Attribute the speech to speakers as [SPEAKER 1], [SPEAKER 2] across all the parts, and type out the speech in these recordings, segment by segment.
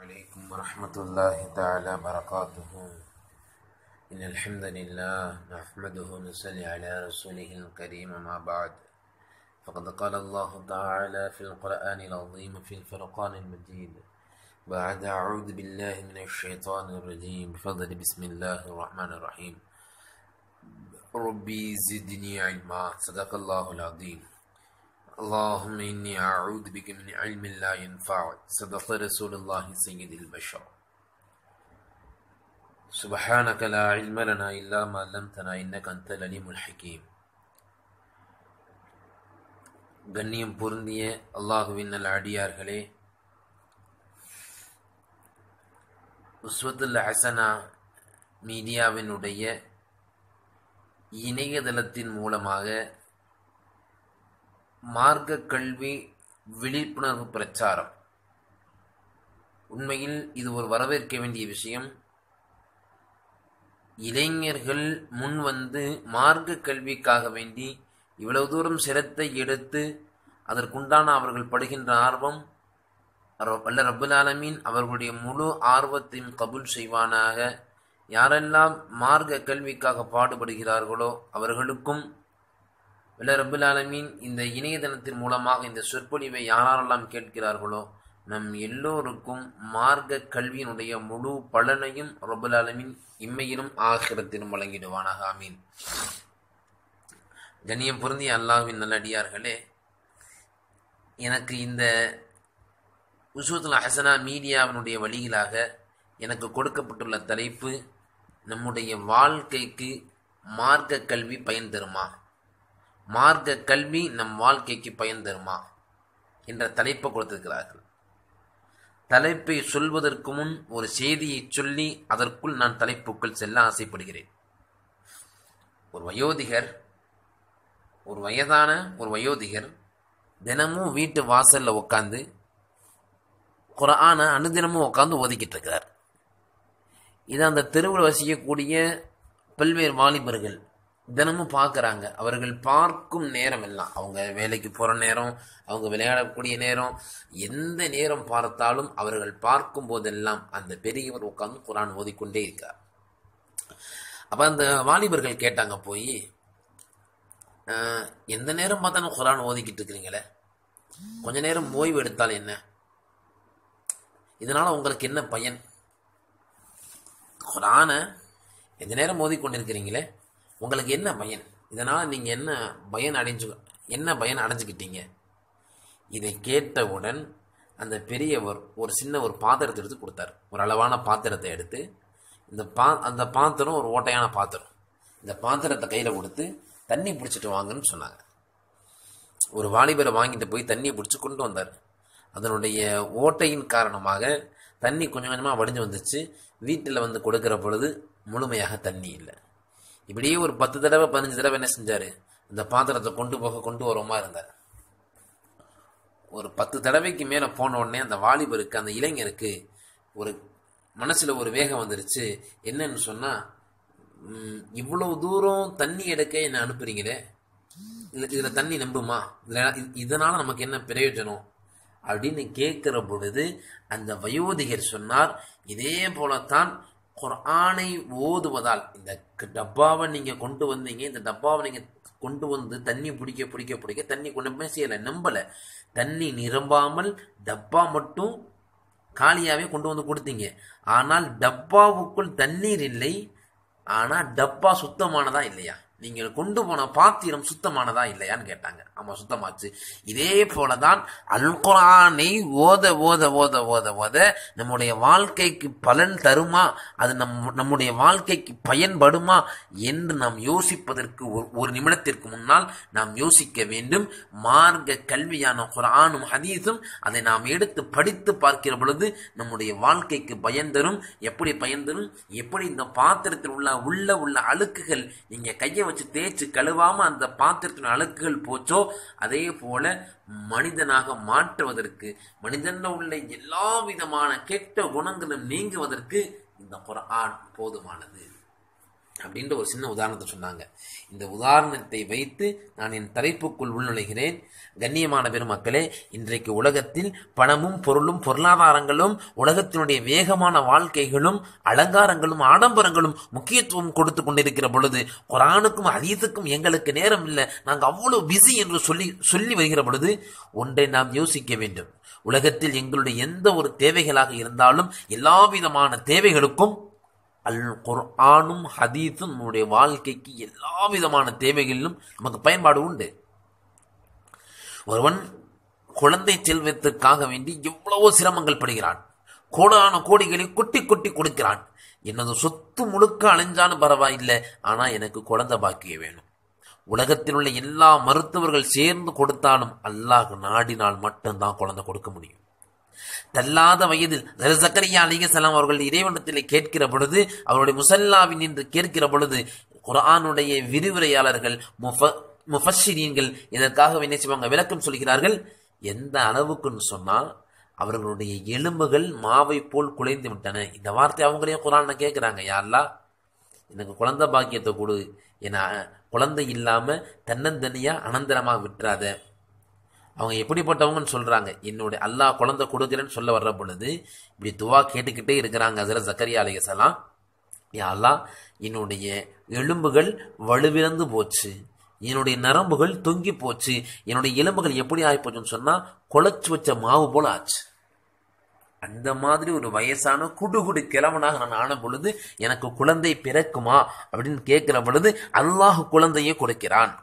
[SPEAKER 1] عليكم ورحمة الله تعالى وبركاته إن الحمد لله نحمده ونصلي على رسوله الكريم ما بعد فقد قال الله تعالى في القرآن العظيم في الفرقان المجيد بعد أعوذ بالله من الشيطان الرجيم بفضل بسم الله الرحمن الرحيم ربي زدني علما صدق الله العظيم اللهم إني أعوذ بك من علم لا ينفع صدق رسول الله سيد البشر سبحانك لا علم لنا إلا ما علمتنا إنك أنت العليم الحكيم கண்ணியம் பொருந்திய அல்லாஹுவின் நல்ல அடியார்களே உஸ்வத்துல் ஹசனா மீடியாவினுடைய இணையதளத்தின் மூலமாக மார்க்க கல்வி விழிப்புணர்வு பிரச்சாரம் உண்மையில் இது ஒரு வரவேற்க வேண்டிய விஷயம் இளைஞர்கள் முன் வந்து மார்க்க கல்விக்காக வேண்டி இவ்வளவு தூரம் சிரத்தை எடுத்து அதற்குண்டான அவர்கள் படுகின்ற ஆர்வம் வல்ல ரபுல் ஆலமீன் அவர்களுடைய முழு ஆர்வத்தையும் கபூல் செய்வானாக யாரெல்லாம் மார்க்க கல்விக்காக பாடுபடுகிறார்களோ அவர்களுக்கும் வல்ல ரபுல் ஆலமீன் இந்த இணையதளத்தின் மூலமாக இந்த சொற்பொழிவை யாரெல்லாம் கேட்கிறார்களோ நம் எல்லோருக்கும் மார்க்க கல்வியினுடைய முழு பலனையும் ரபுல் ஆலமீன் இம்மையிலும் ஆகிரத்திலும் வழங்கிடுவானாக ஆமீன் கண்ணியம் பொருந்திய அல்லாஹ்வின் நல்லடியார்களே எனக்கு இந்த உசூத்துல் ஹசனா மீடியாவினுடைய வழியிலாக எனக்கு கொடுக்கப்பட்டுள்ள தலைப்பு நம்முடைய வாழ்க்கைக்கு மார்க்க கல்வி பயன் தருமா மார்க்க கல்வி நம் வாழ்க்கைக்கு பயன் தருமா என்ற தலைப்பை கொடுத்திருக்கிறார்கள் தலைப்பை சொல்வதற்கு முன் ஒரு செய்தியை சொல்லி அதற்குள் நான் தலைப்புக்குள் செல்ல ஆசைப்படுகிறேன் ஒரு வயோதிகர் ஒரு வயதான ஒரு வயோதிகர் தினமும் வீட்டு வாசல்ல உட்காந்து குரான அனுதினமும் உட்காந்து ஓதிக்கிட்டு இருக்கிறார் இது அந்த தெருவில் வசிக்கக்கூடிய பல்வேறு வாலிபர்கள் தினமும் பார்க்குறாங்க அவர்கள் பார்க்கும் நேரம் எல்லாம் அவங்க வேலைக்கு போகிற நேரம் அவங்க விளையாடக்கூடிய நேரம் எந்த நேரம் பார்த்தாலும் அவர்கள் பார்க்கும் போதெல்லாம் அந்த பெரியவர் உட்காந்து குரான் ஓதிக்கொண்டே இருக்கிறார் அப்போ அந்த வாலிபர்கள் கேட்டாங்க போய் எந்த நேரம் பார்த்தாலும் குரான் ஓதிக்கிட்டு இருக்கிறீங்களே கொஞ்ச நேரம் ஓய்வு எடுத்தால் என்ன இதனால உங்களுக்கு என்ன பயன் குரான எந்த நேரம் ஓதிக்கொண்டிருக்கிறீங்களே உங்களுக்கு என்ன பயன் இதனால் நீங்கள் என்ன பயன் அடைஞ்சு என்ன பயன் அடைஞ்சுக்கிட்டீங்க இதை கேட்டவுடன் அந்த பெரியவர் ஒரு சின்ன ஒரு பாத்திரத்தை எடுத்து கொடுத்தார் ஒரு அளவான பாத்திரத்தை எடுத்து இந்த பா அந்த பாத்திரம் ஒரு ஓட்டையான பாத்திரம் இந்த பாத்திரத்தை கையில் கொடுத்து தண்ணி பிடிச்சிட்டு வாங்கன்னு சொன்னாங்க ஒரு வாலிபரை வாங்கிட்டு போய் தண்ணியை பிடிச்சி கொண்டு வந்தார் அதனுடைய ஓட்டையின் காரணமாக தண்ணி கொஞ்சம் கொஞ்சமாக வடிஞ்சு வந்துச்சு வீட்டில் வந்து கொடுக்குற பொழுது முழுமையாக தண்ணி இல்லை இப்படியே ஒரு பத்து தடவை பதினஞ்சு தடவை என்ன செஞ்சார் இந்த பாத்திரத்தை கொண்டு போக கொண்டு வரமா இருந்தார் ஒரு பத்து தடவைக்கு மேலே போன உடனே அந்த வாலிபருக்கு அந்த இளைஞருக்கு ஒரு மனசில் ஒரு வேகம் வந்துருச்சு என்னன்னு சொன்னால் இவ்வளவு தூரம் தண்ணி எடுக்க என்னை அனுப்புறீங்களே இதில் தண்ணி நம்புமா இதில் இதனால் நமக்கு என்ன பிரயோஜனம் அப்படின்னு கேட்கிற பொழுது அந்த வயோதிகர் சொன்னார் இதே போலத்தான் குரானை ஓதுவதால் இந்த டப்பாவை நீங்கள் கொண்டு வந்தீங்க இந்த டப்பாவை நீங்கள் கொண்டு வந்து தண்ணி பிடிக்க பிடிக்க பிடிக்க தண்ணி கொண்டு போய் செய்யலை நம்பலை தண்ணி நிரம்பாமல் டப்பா மட்டும் காலியாகவே கொண்டு வந்து கொடுத்தீங்க ஆனால் டப்பாவுக்குள் தண்ணீர் இல்லை ஆனால் டப்பா சுத்தமானதா இல்லையா நீங்கள் கொண்டு போன பாத்திரம் சுத்தமானதா இல்லையான்னு கேட்டாங்க ஆமா சுத்தமாச்சு இதே போலதான் அல் குரானை ஓத ஓத ஓத ஓத ஓத நம்முடைய வாழ்க்கைக்கு பலன் தருமா அது நம் நம்முடைய வாழ்க்கைக்கு பயன்படுமா என்று நாம் யோசிப்பதற்கு ஒரு நிமிடத்திற்கு முன்னால் நாம் யோசிக்க வேண்டும் மார்க்க கல்வியான குரானும் ஹதீஸும் அதை நாம் எடுத்து படித்து பார்க்கிற பொழுது நம்முடைய வாழ்க்கைக்கு பயன் தரும் எப்படி பயன் தரும் எப்படி இந்த பாத்திரத்தில் உள்ள உள்ள உள்ள அழுக்குகள் நீங்க கையை வச்சு தேய்ச்சி கழுவாம அந்த பாத்திரத்தின் அழுக்குகள் போச்சோ அதே போல மனிதனாக மாற்றுவதற்கு மனிதன்ல உள்ள எல்லா விதமான கெட்ட குணங்களும் நீங்குவதற்கு இந்த குரான் போதுமானது அப்படின்ற ஒரு சின்ன உதாரணத்தை சொன்னாங்க இந்த உதாரணத்தை வைத்து நான் என் தலைப்புக்குள் உள்நுழைகிறேன் கண்ணியமான பெருமக்களே இன்றைக்கு உலகத்தில் பணமும் பொருளும் பொருளாதாரங்களும் உலகத்தினுடைய வேகமான வாழ்க்கைகளும் அலங்காரங்களும் ஆடம்பரங்களும் முக்கியத்துவம் கொடுத்து கொண்டிருக்கிற பொழுது குரானுக்கும் அதீத்துக்கும் எங்களுக்கு நேரம் இல்லை நாங்கள் அவ்வளவு பிஸி என்று சொல்லி சொல்லி வருகிற பொழுது ஒன்றை நாம் யோசிக்க வேண்டும் உலகத்தில் எங்களுடைய எந்த ஒரு தேவைகளாக இருந்தாலும் எல்லா விதமான தேவைகளுக்கும் அல் குர்ஆனும் ஹதீஸும் நம்முடைய வாழ்க்கைக்கு எல்லா விதமான தேவைகளிலும் நமக்கு பயன்பாடு உண்டு ஒருவன் குழந்தை செல்வத்திற்காக வேண்டி எவ்வளவோ சிரமங்கள் படுகிறான் கோடான கோடிகளை கொட்டி கொட்டி கொடுக்கிறான் எனது சொத்து முழுக்க அழிஞ்சாலும் பரவாயில்லை ஆனா எனக்கு குழந்தை பாக்கிய வேணும் உலகத்தில் உள்ள எல்லா மருத்துவர்கள் சேர்ந்து கொடுத்தாலும் அல்லாஹ் நாடினால் மட்டும்தான் குழந்தை கொடுக்க முடியும் தள்ளாத வயதில் ஜக்கரியா அலிகசலாம் அவர்கள் இறைவனத்தில் கேட்கிற பொழுது அவருடைய முசல்லாவின் என்று கேட்கிற பொழுது குரானுடைய விரிவுரையாளர்கள் முஃப முஃபஷிரீன்கள் இதற்காக என்ன செய்வாங்க விளக்கம் சொல்கிறார்கள் எந்த அளவுக்குன்னு சொன்னால் அவர்களுடைய எலும்புகள் மாவை போல் குலைந்து விட்டன இந்த வார்த்தை அவங்களே குரான கேட்குறாங்க யாரெல்லாம் எனக்கு குழந்தை பாக்கியத்தை கொடு என குழந்தை இல்லாம தன்னந்தனியா அனந்தரமா விட்டுறாத அவங்க எப்படிப்பட்டவங்கன்னு சொல்றாங்க என்னுடைய அல்லாஹ் குழந்தை கொடுக்குறேன்னு சொல்ல வர்ற பொழுது இப்படி துவா கேட்டுக்கிட்டே இருக்கிறாங்க அதில் ஜக்கரியா அலையசலாம் யா அல்லாஹ் என்னுடைய எலும்புகள் வலுவிழந்து போச்சு என்னுடைய நரம்புகள் தொங்கி போச்சு என்னுடைய எலும்புகள் எப்படி ஆகிப்போச்சுன்னு சொன்னா குழச்சு வச்ச மாவு போல ஆச்சு அந்த மாதிரி ஒரு வயசான குடுகுடு கிழவனாக நான் ஆன பொழுது எனக்கு குழந்தை பிறக்குமா அப்படின்னு கேட்கிற பொழுது அல்லாஹ் குழந்தையை கொடுக்கிறான்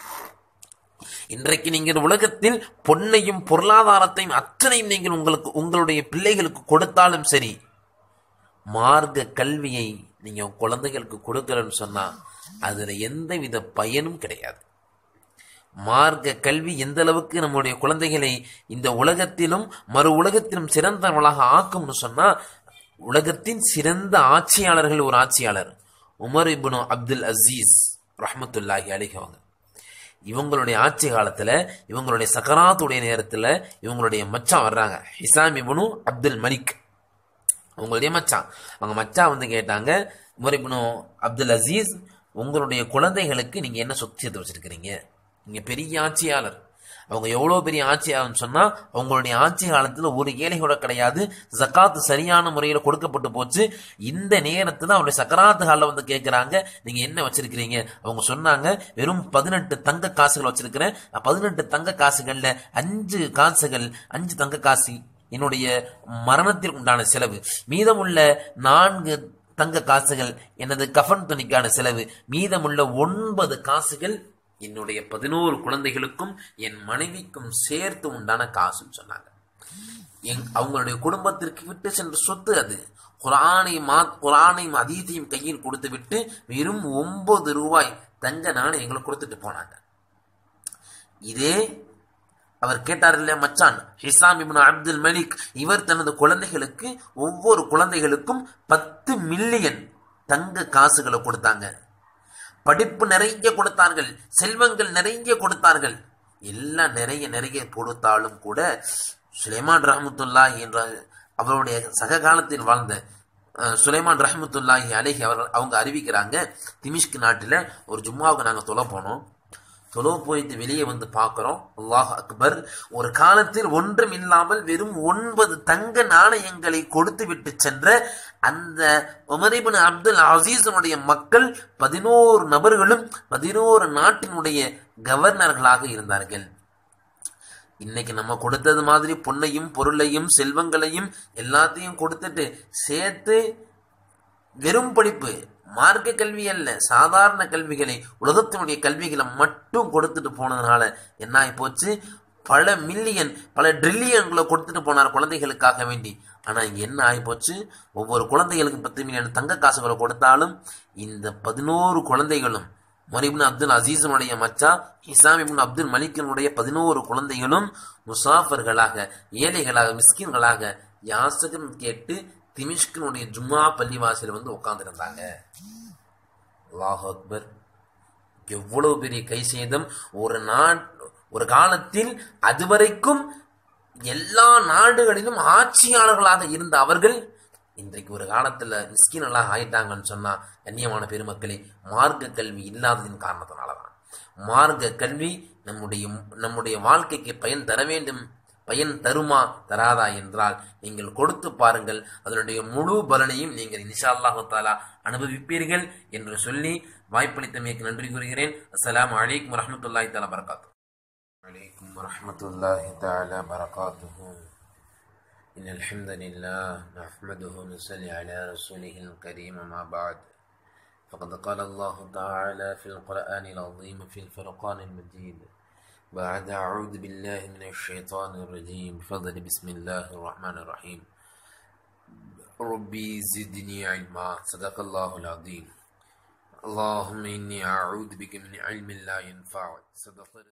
[SPEAKER 1] இன்றைக்கு நீங்கள் உலகத்தில் பொன்னையும் பொருளாதாரத்தையும் அத்தனையும் நீங்கள் உங்களுக்கு உங்களுடைய பிள்ளைகளுக்கு கொடுத்தாலும் சரி மார்க்க கல்வியை நீங்க குழந்தைகளுக்கு கொடுக்கலன்னு சொன்னா அதுல எந்தவித பயனும் கிடையாது மார்க்க கல்வி எந்த அளவுக்கு நம்முடைய குழந்தைகளை இந்த உலகத்திலும் மறு உலகத்திலும் சிறந்தவர்களாக ஆக்கும்னு சொன்னா உலகத்தின் சிறந்த ஆட்சியாளர்கள் ஒரு ஆட்சியாளர் உமர் இப்னு அப்துல் அசீஸ் ரஹமத்துல்லாஹி அலிகவங்க இவங்களுடைய ஆட்சி காலத்துல இவங்களுடைய சக்கராத்துடைய நேரத்துல இவங்களுடைய மச்சான் வர்றாங்க ஹிசாம் இப்னு அப்துல் மலிக் உங்களுடைய மச்சான் அவங்க மச்சான் வந்து கேட்டாங்க உமர் இப்னு அப்துல் அசீஸ் உங்களுடைய குழந்தைகளுக்கு நீங்க என்ன சொத்து சேர்த்து வச்சிருக்கிறீங்க நீங்க பெரிய ஆட்சியாளர் அவங்க எவ்வளவு பெரிய ஆட்சியாளர்னு சொன்னா அவங்களுடைய ஆட்சி காலத்துல ஒரு ஏழை கூட கிடையாது ஜக்காத்து சரியான முறையில கொடுக்கப்பட்டு போச்சு இந்த நேரத்துல அவருடைய சக்கராத்து காலில் வந்து கேட்கிறாங்க நீங்க என்ன வச்சிருக்கிறீங்க அவங்க சொன்னாங்க வெறும் பதினெட்டு தங்க காசுகள் வச்சிருக்கிறேன் பதினெட்டு தங்க காசுகள்ல அஞ்சு காசுகள் அஞ்சு தங்க காசு என்னுடைய மரணத்திற்கு உண்டான செலவு மீதமுள்ள நான்கு தங்க காசுகள் எனது கஃபன் துணிக்கான செலவு மீதமுள்ள ஒன்பது காசுகள் என்னுடைய பதினோரு குழந்தைகளுக்கும் என் மனைவிக்கும் சேர்த்து உண்டான காசுன்னு சொன்னாங்க எங் அவங்களுடைய குடும்பத்திற்கு விட்டு சென்ற சொத்து அது குரானை மா குரானையும் அதீதையும் கையில் கொடுத்து விட்டு வெறும் ஒன்பது ரூபாய் தங்க நாணயங்களை கொடுத்துட்டு போனாங்க இதே அவர் கேட்டார் இல்லையா மச்சான் ஹிசாம் இப்னு அப்துல் மலிக் இவர் தனது குழந்தைகளுக்கு ஒவ்வொரு குழந்தைகளுக்கும் பத்து மில்லியன் தங்க காசுகளை கொடுத்தாங்க படிப்பு நிறைய கொடுத்தார்கள் செல்வங்கள் நிறைய கொடுத்தார்கள் எல்லாம் நிறைய நிறைய கொடுத்தாலும் கூட சுலைமான் ரஹமத்துல்லாஹி என்ற அவருடைய சக காலத்தில் வாழ்ந்த சுலைமான் ரஹமத்துல்லாஹி அலேஹி அவர் அவங்க அறிவிக்கிறாங்க திமிஷ்க் நாட்டில் ஒரு ஜும்மாவுக்கு நாங்கள் தொலை போனோம் தொழு போயிட்டு வெளியே வந்து பார்க்கிறோம் அல்லாஹ் அக்பர் ஒரு காலத்தில் ஒன்றும் இல்லாமல் வெறும் ஒன்பது தங்க நாணயங்களை கொடுத்து விட்டு சென்ற அந்த உமரிபின் அப்துல் அசீசனுடைய மக்கள் பதினோரு நபர்களும் பதினோரு நாட்டினுடைய கவர்னர்களாக இருந்தார்கள் இன்னைக்கு நம்ம கொடுத்தது மாதிரி பொன்னையும் பொருளையும் செல்வங்களையும் எல்லாத்தையும் கொடுத்துட்டு சேர்த்து வெறும் படிப்பு மார்க்க கல்வி அல்ல சாதாரண கல்விகளை உலகத்தினுடைய கல்விகளை மட்டும் கொடுத்துட்டு போனதுனால என்ன ஆகி போச்சு பல மில்லியன் பல ட்ரில்லியன்களை கொடுத்துட்டு போனார் குழந்தைகளுக்காக வேண்டி ஆனா இங்க என்ன ஆகி போச்சு ஒவ்வொரு குழந்தைகளுக்கு பத்து மில்லியன் தங்க காசுகளை கொடுத்தாலும் இந்த பதினோரு குழந்தைகளும் மொரிபின் அப்துல் அசீசனுடைய மச்சா இசாம் இபின் அப்துல் மலிக்கினுடைய பதினோரு குழந்தைகளும் முசாஃபர்களாக ஏழைகளாக மிஸ்கின்களாக யாசகம் கேட்டு திமிஷ்கினுடைய ஜும்மா பள்ளிவாசல் வந்து உட்கார்ந்துருந்தாங்க அல்லாஹ் அக்பர் எவ்வளவு பெரிய கை சேதம் ஒரு நாட் ஒரு காலத்தில் அதுவரைக்கும் எல்லா நாடுகளிலும் ஆட்சியாளர்களாக இருந்த அவர்கள் இன்றைக்கு ஒரு காலத்தில் மிஸ்கினெல்லாம் ஆயிட்டாங்கன்னு சொன்னால் கண்ணியமான பெருமக்களே மார்க்க கல்வி இல்லாததின் காரணத்தினால தான் மார்க்க கல்வி நம்முடைய நம்முடைய வாழ்க்கைக்கு பயன் தர வேண்டும் பயன் தருமா தராதா என்றால் நீங்கள் கொடுத்து பாருங்கள் அதனுடைய முழு பலனையும் நீங்கள் இன்ஷா அல்லாஹு தாலா அனுபவிப்பீர்கள் என்று சொல்லி வாய்ப்பளித்தமைக்கு நன்றி கூறுகிறேன் அஸ்ஸலாமு அலைக்கும் வரஹ்மத்துல்லாஹி தஆலா பரகாத்து عليكم ورحمة الله تعالى بركاته إن الحمد لله نحمده ونصلي على رسوله الكريم ما بعد فقد قال الله تعالى في القرآن العظيم في الفرقان المجيد بعد أعوذ بالله من الشيطان الرجيم بفضل بسم الله الرحمن الرحيم ربي زدني علما صدق الله العظيم اللهم إني أعوذ بك من علم لا ينفع صدق